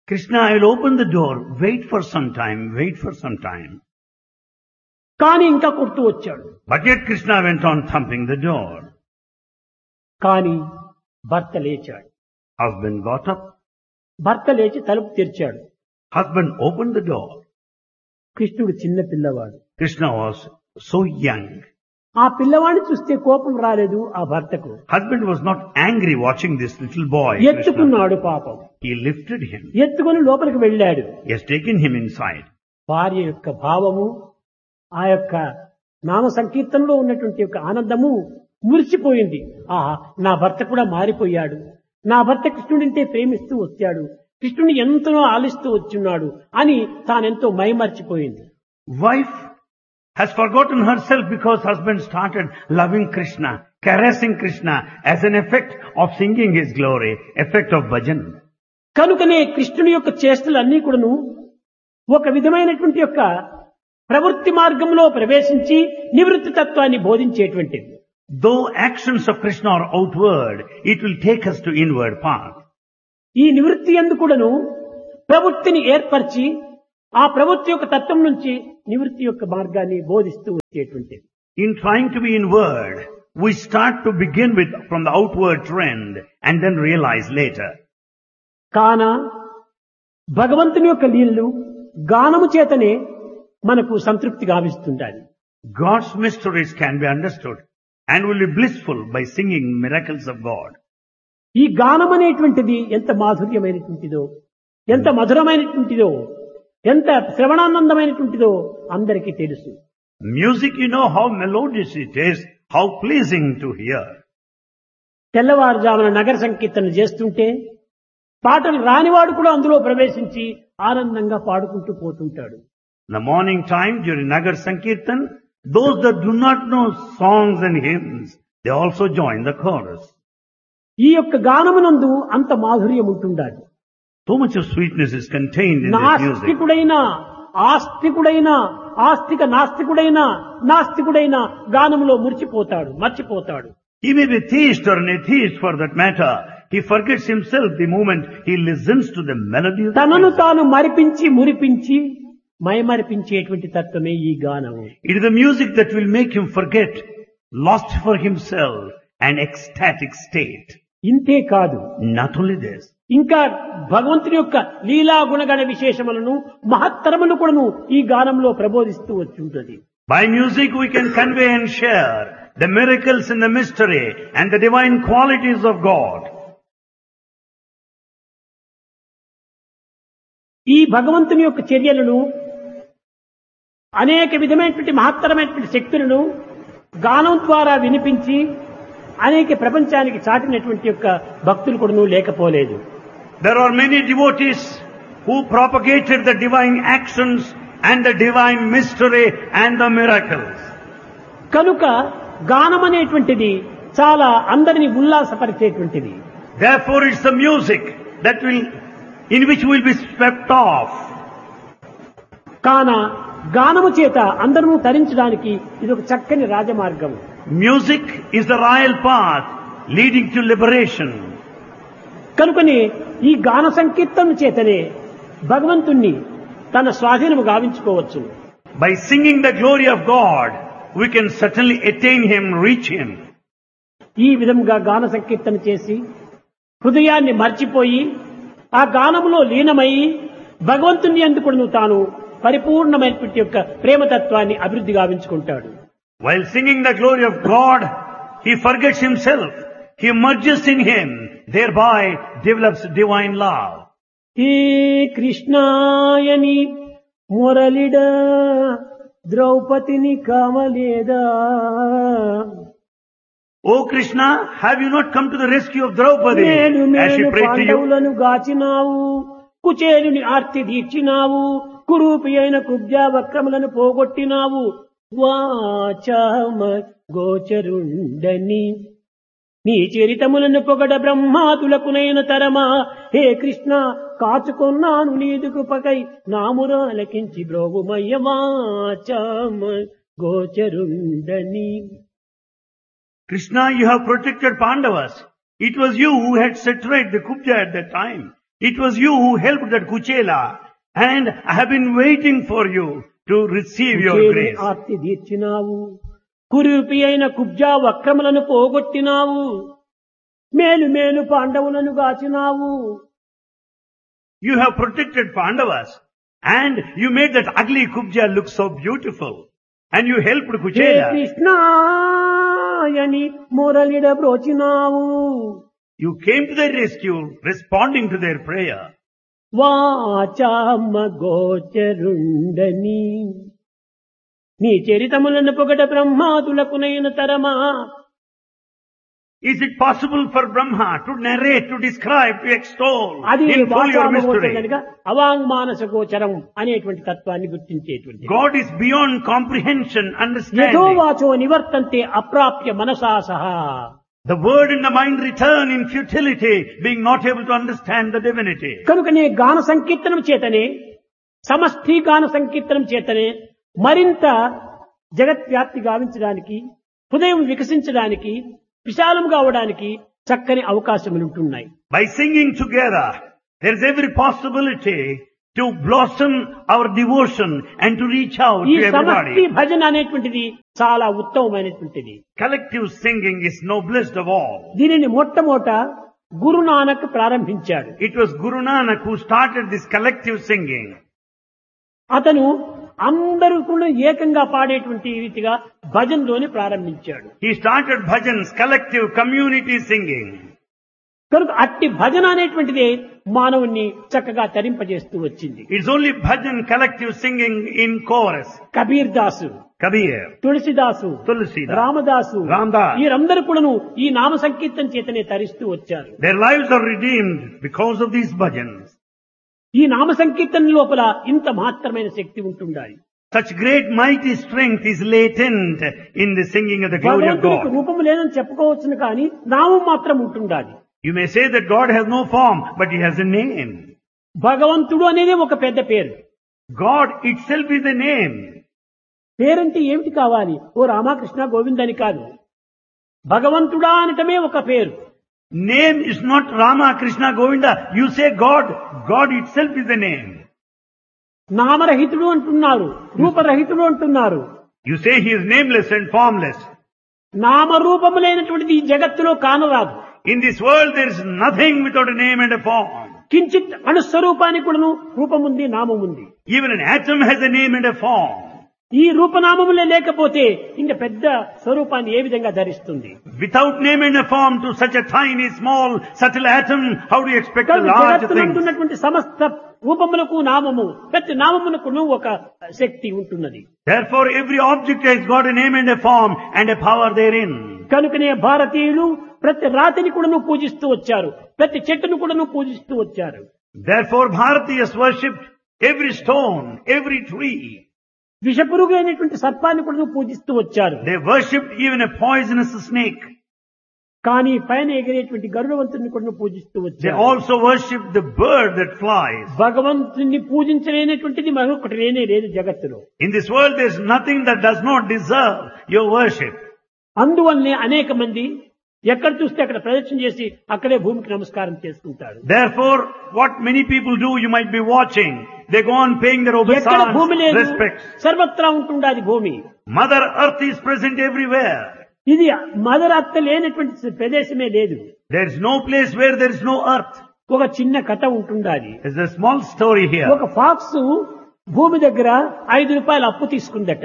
Krishna, I will open the door. Wait for some time. Wait for some time. కానీ ఇంకా కొడుతూ వచ్చాడు But yet Krishna went on thumping the door. కానీ భర్త లేచాడు Husband got up. భర్త లేచి తలుపు తెరిచాడు Husband opened the door. కృష్ణుడు చిన్న పిల్లవాడు Krishna was so young. ఆ పిల్లవాడిని చూస్తే కోపం రాలేదు ఆ భర్తకు Husband was not angry watching this little boy. Krishna. ఎత్తుకున్నాడు పాపం He lifted him. ఎత్తుకొని లోపలికి వెళ్ళాడు He has taken him inside. భార్య యొక్క భావము ఆ యొక్క నామ సంకీర్తనలో ఉన్నటువంటి యొక్క ఆనందము మురిసిపోయింది ఆహా నా భర్త కూడా మారిపోయాడు నా భర్త కృష్ణుడింటే ప్రేమిస్తూ వచ్చాడు కృష్ణుని ఎంతనో ఆలిస్తూ వచ్చున్నాడు అని తానెంతో మైమర్చిపోయింది Wife has forgotten herself because husband started loving Krishna, caressing Krishna as an effect of singing his glory, effect of bhajan. కనుకనే కృష్ణుని యొక్క చేష్టలన్నీ కూడాను ఒక విధమైనటువంటి యొక్క ప్రవృత్తి మార్గంలో ప్రవేశించి నివృత్తి తత్వాన్ని బోధించేటువంటిది Though actions of Krishna are outward, it will take us to inward path. ఈ నివృత్తి ఎందు కూడాను ప్రవృత్తిని ఏర్పరిచి ఆ ప్రవృత్తి యొక్క తత్వం నుంచి నివృత్తి యొక్క మార్గాన్ని బోధిస్తూ వచ్చేటువంటిది In trying to be inward, we start to begin with from the outward trend and then realize later. కాన భగవంతుని యొక్క లీలలు గానము చేతనే మనకు సంతృప్తి గావిస్తుండాలి God's mysteries can be understood and will be blissful by singing miracles of God. ఈ గానం అనేటువంటిది ఎంత మాధుర్యమైనటువంటిదో ఎంత మధురమైనటువంటిదో ఎంత శ్రవణానందమైనటువంటిదో అందరికీ తెలుసు Music, you know how melodious it is, how pleasing to hear. తెల్లవారుజామున నగర సంకీర్తన చేస్తుంటే పాటలు రానివాడు కూడా అందులో ప్రవేశించి ఆనందంగా పాడుకుంటూ పోతుంటాడు In the morning time during Nagar Sankirtan, those that do not know songs and hymns, they also join the chorus. ఈ యొక్క గానమునందు అంత మాధుర్యం ఉంటుండాలి So much of sweetness is contained in this music. నాస్తికుడైన ఆస్తికుడైన ఆస్తిక నాస్తికుడైన నాస్తికుడైన గానములో మురిచిపోతాడు మర్చిపోతాడు He may be theist or an atheist for that matter. He forgets himself the moment he listens to the melody of the తనను music. తాను మరిపించి మురిపించి మైమరిపించేటువంటి తత్వమే ఈ గానము It is the music that will make him forget, lost for himself, an ecstatic state. ఇంతే కాదు Not only this, ఇంకా భగవంతుని యొక్క లీలా గుణగణ విశేషములను మహత్తరములు కూడాను ఈ గానంలో ప్రబోధిస్తూ వచ్చుంటది by music we can convey and share the miracles and the mystery and the divine qualities of God. ఈ భగవంతుని యొక్క చర్యలను అనేక విధమైనటువంటి మహత్తరమైనటువంటి శక్తులను గానం ద్వారా వినిపించి అనేక ప్రపంచానికి చాటినటువంటి యొక్క భక్తులు కూడాను లేకపోలేదు There are many devotees who propagated the divine actions and the divine mystery and the miracles. కనుక గానం అనేటువంటిది చాలా అందరిని ఉల్లాసపరిచేటువంటిది Therefore it's the music that will, in which we'll be swept off. కాన గానము చేత అందరూ తరించడానికి ఇది ఒక చక్కని రాజమార్గం Music is the royal path leading to liberation. కనుకనే ఈ గాన సంకీర్తన చేతనే భగవంతుణ్ణి తన స్వాధీనము గావించుకోవచ్చు By singing the glory of God, we can certainly attain Him, reach Him. ఈ విధంగా గాన సంకీర్తన చేసి హృదయాన్ని మర్చిపోయి ఆ గానములో లీనమై భగవంతుని అందుకును తాను పరిపూర్ణమైనటువంటి యొక్క ప్రేమతత్వాన్ని అభివృద్ధి గావించుకుంటాడు While singing the glory of God, he forgets himself. He merges in Him, thereby develops divine love. హే కృష్ణాయని మురళిడ ద్రౌపదిని కామలేదా O Krishna, have you not come to the rescue of Draupadi మేలు as she మేలు prayed to you? పాండవులను గాచినావు కుచేలుని ఆర్తి తీర్చినావు కురూపి అయిన కుబ్జా వక్రములను పోగొట్టినావు వాచామ గోచరుండని నీ చరితములను పొగడ బ్రహ్మాతులకునైన తరమా హే కృష్ణ కాచుకొన్నాను నీదు కృపకై నామురాలకించి బ్రోగుమయ్య వాచామ గోచరుండని Krishna, you have protected Pandavas. It was you who had set right the Kubja at that time. It was you who helped that Kuchela and I have been waiting for you to receive your చేరి grace. Aarti తీర్చినావు కురూపి అయిన కుబ్జా వక్రములను పోగొట్టినావు మేలు మేలు పాండవులను గాచినావు You have protected Pandavas and you made that ugly Kubja look so beautiful. And you helped hey Kuchela. కృష్ణాయని మురళిడ బ్రోచినావు You came to their rescue responding to their prayer. వాచామ గోచరుండని నీ చరితములను పొగట బ్రహ్మాదులకునైన తరమా Is it possible for Brahma to narrate, to describe, to extol అది in full your వాచామ mystery? గోచరుడనగా అవాంగ్మానస గోచరం అనేటువంటి తత్వాన్ని గుర్తించేటువంటి God is beyond comprehension, understanding. యథోవాచో నివర్తంతే అప్రాప్య మనసా సహా The word and the mind return in futility, being not able to understand the divinity. కనుకనే గాన సంకీర్తనం చేతనే సమష్టి గాన సంకీర్తనం చేతనే మరింత జగత్వ్యాప్తి గావించడానికి హృదయం వికసించడానికి విశాలం కావడానికి చక్కని అవకాశములు ఉంటున్నాయి By singing together, there is every possibility to blossom our devotion and to reach out ఈ to సమష్టి everybody. భజన అనేటువంటిది చాలా ఉత్తమమైనటువంటిది Collective singing is noblest of all. దీనిని మొట్టమొదట గురునానక్ ప్రారంభించాడు It was Guru Nanak who started this collective singing. అతను అందరూ కూడా ఏకంగా పాడేటువంటి రీతిగా భజనలోని ప్రారంభించాడు He started bhajans, collective community singing. కనుక అట్టి భజన అనేటువంటిదే మానవుణ్ణి చక్కగా తరింపజేస్తూ వచ్చింది It's only bhajan, collective singing in chorus. Kabir Dasu Kabir, తులసిదాసు Tulsidas, Ramadasu Ramdas. వీరందరూ కూడాను ఈ నామ సంకీర్తన చేతనే తరిస్తూ వచ్చారు Their lives are redeemed because of these bhajans. ఈ నామ సంకీర్తన లోపల ఇంత మాత్రమైన శక్తి ఉంటుండాలి Such great mighty strength is latent in the singing of the glory of భగవంతునికి God. రూపము లేదని చెప్పుకోవచ్చును కానీ నామం మాత్రం ఉంటుండాలి You may say that God has no form, but He has a name. భగవంతుడు అనేది ఒక పెద్ద పేరు God itself is a name. పేరంటే ఏమిటి కావాలి ఓ రామకృష్ణ గోవింద్ అని కాదు భగవంతుడా అనటమే ఒక పేరు Name is not Rama, Krishna, Govinda. You say God. God itself is a name. నామరహితుడు అంటున్నారు రూపరహితుడు అంటున్నారు You say He is nameless and formless. నామరూపములైనటువంటిది ఈ జగత్తులో కానరాదు In this world there is nothing without a name and a form. కించిత్ అణుస్వరూపానికి కూడాను రూపముంది నామముంది Even an atom has a name and a form. ఈ రూపనామములే లేకపోతే ఇంకా పెద్ద స్వరూపాన్ని ఏ విధంగా ధరిస్తుంది Without name and a form to such a tiny, small, subtle atom, how do you expect a కనుక large thing? జగత్తునందున్నటువంటి సమస్త రూపములకు నామము ప్రతి నామమునకును ఒక శక్తి ఉంటున్నది Therefore every object has got a name and a form and a power therein. కనుకనే భారతీయులు ప్రతి రాతిని కూడాను పూజిస్తూ వచ్చారు ప్రతి చెట్టును కూడాను పూజిస్తూ వచ్చారు Therefore Bharatiyas worshipped every stone, every tree. విషపురుగు అయినటువంటి సర్పాన్ని కూడాను పూజిస్తూ వచ్చారు They worshipped even a poisonous snake. కానీ పైన ఎగిరేటువంటి గరుడవంతుని కూడా పూజిస్తూ They వచ్చారు also worshipped the bird that flies. భగవంతుని పూజించలేనటువంటిది మరొకటి లేనే లేదు జగత్తులో In this world there is nothing that does not deserve your worship. అందువల్లనే అనేక మంది ఎక్కడ చూస్తే అక్కడ ప్రదక్షిణ చేసి అక్కడే భూమికి నమస్కారం చేసుకుంటారు Therefore, what many people do, you might be watching. They go on paying their ఎక్కడ భూమి obeisance, లేదు respects. సర్వత్రా ఉంటుండాది భూమి Mother Earth is present everywhere. ఇది మదర్ అత్త లేనటువంటి ప్రదేశమే లేదు There is no place where there is no earth. ఒక చిన్న కథ ఉంటుండాది There's a small story here. ఒక ఫాక్స్ భూమి దగ్గర ఐదు రూపాయలు అప్పు తీసుకుందట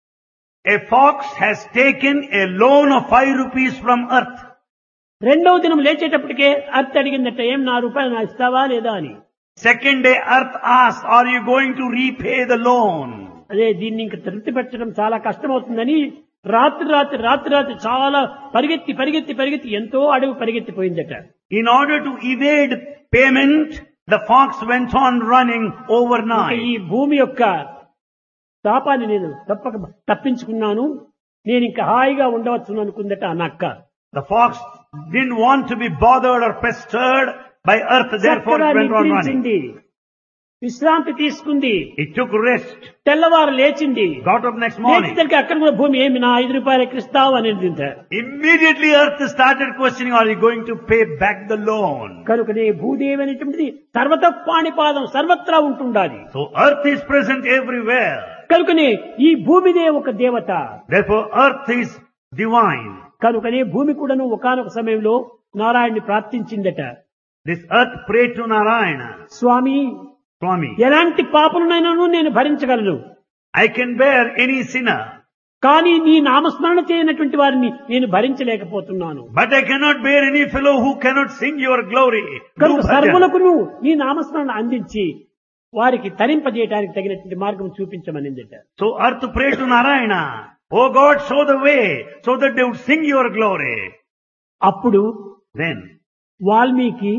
A fox has taken a loan of five rupees from earth. రెండవ దినం లేచేటప్పటికే అత్త అడిగిందట ఏం నా రూపాయలు నా ఇస్తావా లేదా అని Second day earth asks, are you going to repay the loan? అదే దీన్ని ఇంక తృప్తి పెట్టడం చాలా కష్టమవుతుందని రాత్రి రాత్రి రాత్రి రాత్రి చాలా పరిగెత్తి పరిగెత్తి పరిగెత్తి ఎంతో అడవి పరిగెత్తిపోయిందట In order to evade payment, the fox went on running ఇంకా overnight. ఈ భూమి యొక్క తాపాన్ని నేను తప్పక తప్పించుకున్నాను నేను ఇంకా హాయిగా ఉండవచ్చు అనుకుందట ఆ నక్క The fox didn't want to be bothered or pestered by earth, therefore చక్కగా it went on running. నిద్రించింది విశ్రాంతి తీసుకుంది It took rest. తెల్లవారు లేచింది Got up next లేచి morning. తనకి అక్కడ కూడా భూమి ఏమి నా ఐదు రూపాయలు ఎక్కిస్తావు అనేది Immediately earth started questioning, are you going to pay back the loan? కనుకనే భూదేవి అనేటువంటిది సర్వత పాణిపాదం సర్వత్రా ఉంటుండాలి So earth is present everywhere. కనుకనే ఈ భూమిదే ఒక దేవత Therefore earth is divine. కనుకనే భూమి కూడాను ఒకానొక సమయంలో నారాయణ్ణి ప్రార్థించిందట This earth prayed to Narayana. Swamy Swami, ఎలాంటి పాపలనైనాను నేను భరించగలను I can bear any sinner, కానీ నీ నామస్మరణ చేయనటువంటి వారిని నేను భరించలేకపోతున్నాను but I cannot bear any fellow who cannot sing your glory. Do కనుక bhajan. సర్వులకును నీ నామస్మరణ అందించి వారికి తరింపజేయడానికి తగినటువంటి మార్గం చూపించమనిందట So earth prayed to Narayana. Oh God, show the way so that they would sing your glory. అప్పుడు Then వాల్మీకి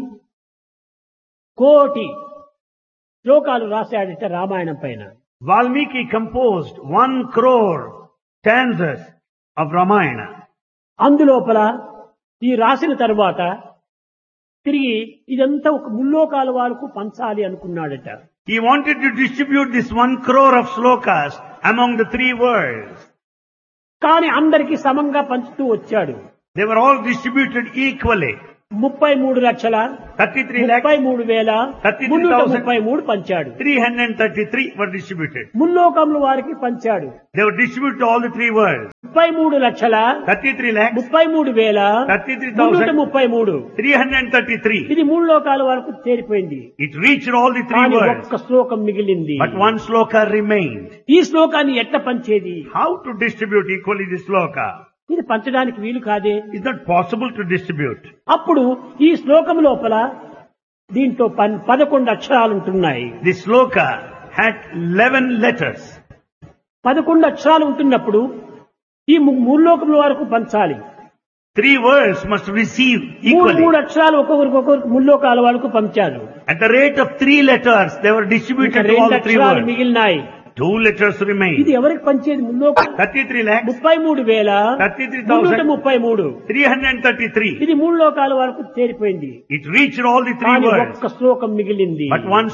కోటి శ్లోకాలు రాశాడట రామాయణం పైన Valmiki composed one crore stanzas of Ramayana. అందులోపల ఈ రాసిన తరువాత తిరిగి ఇదంతా ఒక ముల్లోకాల వాళ్ళకు పంచాలి అనుకున్నాడట He wanted to distribute this one crore of slokas among the three worlds. కానీ అందరికీ సమంగా పంచుతూ వచ్చాడు They were all distributed equally. ముప్పై మూడు లక్షల 33 lakhs, ముప్పై మూడు వేల 33,000. మున్నూట ముప్పై మూడు పంచాడు 333 were distributed. ముల్లోకముల వారికి పంచాడు They were distributed to all the three worlds. ముప్పై మూడు లక్షల 33 lakhs, ముప్పై మూడు వేల 33,000. మున్నూట ముప్పై మూడు 333. ఇది మూడు లోకాల వరకు చేరిపోయింది It reached all the three కానీ worlds. ఒక్క శ్లోకం మిగిలింది But one sloka remained. ఈ శ్లోకాన్ని ఎట్ట పంచేది How to distribute equally this sloka? ఇది పంచడానికి వీలు కాదే It's not possible to distribute. అప్పుడు ఈ శ్లోకం లోపల దీంట్లో పన్- పదకొండు అక్షరాలు ఉంటున్నాయి This sloka had 11 letters. పదకొండు అక్షరాలు ఉంటున్నప్పుడు ఈ ము- మూడు లోకముల వరకు పంచాలి Three words must receive మూడు equally. మూడు అక్షరాలు ఒక్కొక్కరికి ఒక్కొక్కరికి ముల్లోకాల వరకు పంచారు At the rate of three letters, they were ఇంకా distributed to all రెండు the three అక్షరాలు words. మిగిలినాయి Two letters ఇది remain. ఎవరికి పంచేది ముల్లోక 33 lakhs, ముప్పై మూడు వేల 33,000. మున్నూట ముప్పై మూడు 333. ఇది మూడు లోకాల వరకు చేరిపోయింది It reached all the three కానీ words. ఒక్క శ్లోకం మిగిలింది But one